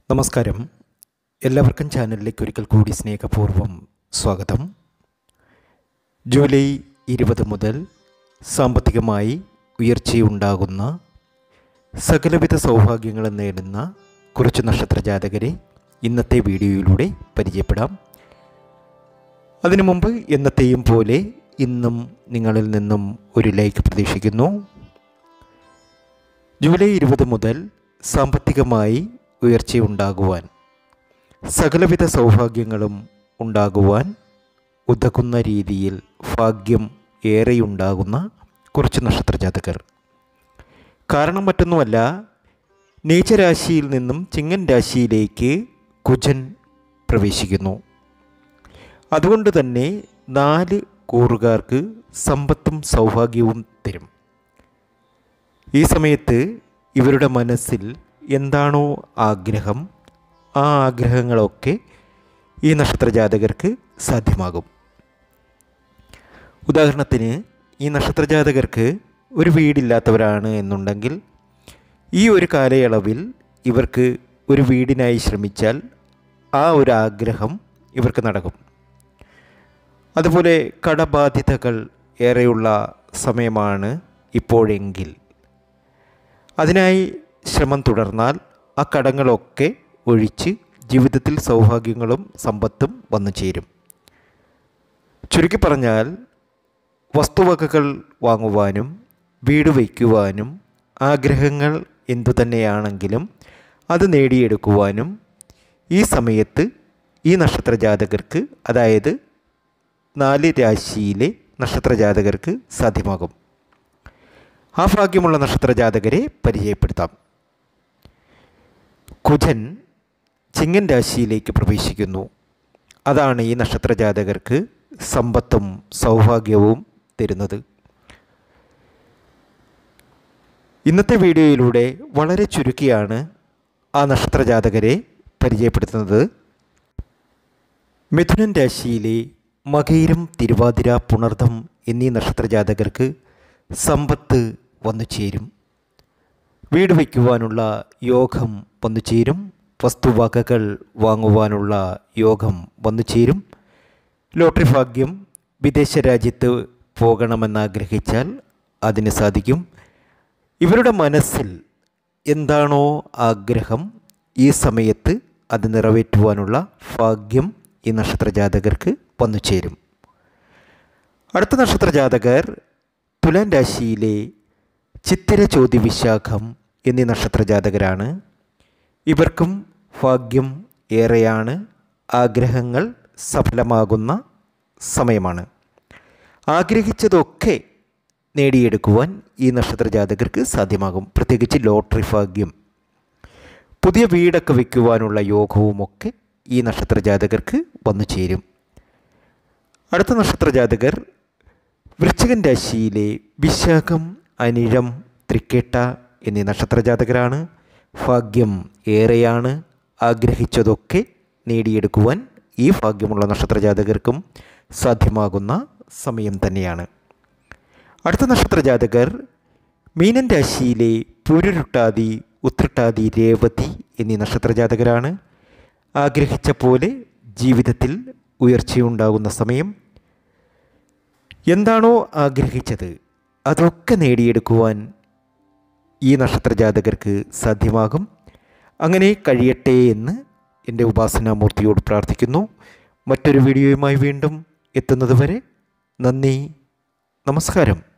നമസ്കാരം എല്ലാവർക്കും ചാനലിലേക്ക് ഒരിക്കൽ കൂടി സ്നേഹപൂർവ്വം സ്വാഗതം ജൂലൈ ഇരുപത് മുതൽ സാമ്പത്തികമായി ഉയർച്ചയുണ്ടാകുന്ന സകലവിധ സൗഭാഗ്യങ്ങളും നേടുന്ന കുറച്ച് നക്ഷത്ര ജാതകരെ ഇന്നത്തെ വീഡിയോയിലൂടെ പരിചയപ്പെടാം അതിനു മുമ്പ് എന്നത്തെയും പോലെ ഇന്നും നിങ്ങളിൽ നിന്നും ഒരു ലൈക്ക് പ്രതീക്ഷിക്കുന്നു ജൂലൈ ഇരുപത് മുതൽ സാമ്പത്തികമായി ഉയർച്ചയുണ്ടാകുവാൻ സകലവിധ സൗഭാഗ്യങ്ങളും ഉണ്ടാകുവാൻ ഉതകുന്ന രീതിയിൽ ഭാഗ്യം ഏറെയുണ്ടാകുന്ന കുറച്ച് നക്ഷത്രജാതകർ കാരണം മറ്റൊന്നുമല്ല നീചരാശിയിൽ നിന്നും ചിങ്ങൻ രാശിയിലേക്ക് കുജൻ പ്രവേശിക്കുന്നു അതുകൊണ്ട് തന്നെ നാല് കൂറുകാർക്ക് സമ്പത്തും സൗഭാഗ്യവും തരും ഈ സമയത്ത് ഇവരുടെ മനസ്സിൽ എന്താണോ ആഗ്രഹം ആ ആഗ്രഹങ്ങളൊക്കെ ഈ നക്ഷത്രജാതകർക്ക് സാധ്യമാകും ഉദാഹരണത്തിന് ഈ നക്ഷത്രജാതകർക്ക് ഒരു വീടില്ലാത്തവരാണ് എന്നുണ്ടെങ്കിൽ ഈ ഒരു കാലയളവിൽ ഇവർക്ക് ഒരു വീടിനായി ശ്രമിച്ചാൽ ആ ഒരു ആഗ്രഹം ഇവർക്ക് നടക്കും അതുപോലെ കടബാധ്യതകൾ ഏറെയുള്ള സമയമാണ് ഇപ്പോഴെങ്കിൽ അതിനായി ശ്രമം തുടർന്നാൽ ആ കടങ്ങളൊക്കെ ഒഴിച്ച് ജീവിതത്തിൽ സൗഭാഗ്യങ്ങളും സമ്പത്തും വന്നു ചേരും ചുരുക്കി പറഞ്ഞാൽ വസ്തുവകകൾ വാങ്ങുവാനും വീട് വയ്ക്കുവാനും ആഗ്രഹങ്ങൾ എന്തു തന്നെയാണെങ്കിലും അത് നേടിയെടുക്കുവാനും ഈ സമയത്ത് ഈ നക്ഷത്രജാതകർക്ക് അതായത് നാല് രാശിയിലെ നക്ഷത്രജാതകർക്ക് സാധ്യമാകും ആ ഭാഗ്യമുള്ള നക്ഷത്രജാതകരെ പരിചയപ്പെടുത്താം കുജൻ ചിങ്ങൻ രാശിയിലേക്ക് പ്രവേശിക്കുന്നു അതാണ് ഈ നക്ഷത്രജാതകർക്ക് സമ്പത്തും സൗഭാഗ്യവും തരുന്നത് ഇന്നത്തെ വീഡിയോയിലൂടെ വളരെ ചുരുക്കിയാണ് ആ നക്ഷത്രജാതകരെ പരിചയപ്പെടുത്തുന്നത് മിഥുനൻ രാശിയിലെ മകയിരം തിരുവാതിര പുണർദം എന്നീ നക്ഷത്രജാതകർക്ക് സമ്പത്ത് വന്നു ചേരും വീട് വയ്ക്കുവാനുള്ള യോഗം വന്നു ചേരും വസ്തുവകകൾ വാങ്ങുവാനുള്ള യോഗം വന്നു ചേരും ലോട്ടറി ഭാഗ്യം വിദേശ രാജ്യത്ത് പോകണമെന്നാഗ്രഹിച്ചാൽ അതിന് സാധിക്കും ഇവരുടെ മനസ്സിൽ എന്താണോ ആഗ്രഹം ഈ സമയത്ത് അത് നിറവേറ്റുവാനുള്ള ഭാഗ്യം ഈ നക്ഷത്രജാതകർക്ക് വന്നു ചേരും അടുത്ത നക്ഷത്രജാതകർ തുലാൻ രാശിയിലെ ചിത്തിര ചോതി വിശാഖം എന്നീ നക്ഷത്രജാതകരാണ് ഇവർക്കും ഭാഗ്യം ഏറെയാണ് ആഗ്രഹങ്ങൾ സഫലമാകുന്ന സമയമാണ് ആഗ്രഹിച്ചതൊക്കെ നേടിയെടുക്കുവാൻ ഈ നക്ഷത്രജാതകർക്ക് സാധ്യമാകും പ്രത്യേകിച്ച് ലോട്ടറി ഭാഗ്യം പുതിയ വീടൊക്കെ വയ്ക്കുവാനുള്ള യോഗവുമൊക്കെ ഈ നക്ഷത്രജാതകർക്ക് വന്നു ചേരും അടുത്ത നക്ഷത്രജാതകർ വൃശ്ചികൻ രാശിയിലെ വിശാഖം അനിഴം തൃക്കേട്ട എന്നീ നക്ഷത്രജാതകരാണ് ഭാഗ്യം ഏറെയാണ് ആഗ്രഹിച്ചതൊക്കെ നേടിയെടുക്കുവാൻ ഈ ഭാഗ്യമുള്ള നക്ഷത്രജാതകർക്കും സാധ്യമാകുന്ന സമയം തന്നെയാണ് അടുത്ത നക്ഷത്രജാതകർ മീനൻ രാശിയിലെ പൂരുരുട്ടാതി ഉത്രട്ടാതി രേവതി എന്നീ നക്ഷത്രജാതകരാണ് ആഗ്രഹിച്ച പോലെ ജീവിതത്തിൽ ഉയർച്ചയുണ്ടാകുന്ന സമയം എന്താണോ ആഗ്രഹിച്ചത് അതൊക്കെ നേടിയെടുക്കുവാൻ ഈ നക്ഷത്രജാതകർക്ക് സാധ്യമാകും അങ്ങനെ കഴിയട്ടെ എന്ന് എൻ്റെ ഉപാസനാമൂർത്തിയോട് പ്രാർത്ഥിക്കുന്നു മറ്റൊരു വീഡിയോയുമായി വീണ്ടും എത്തുന്നതുവരെ നന്ദി നമസ്കാരം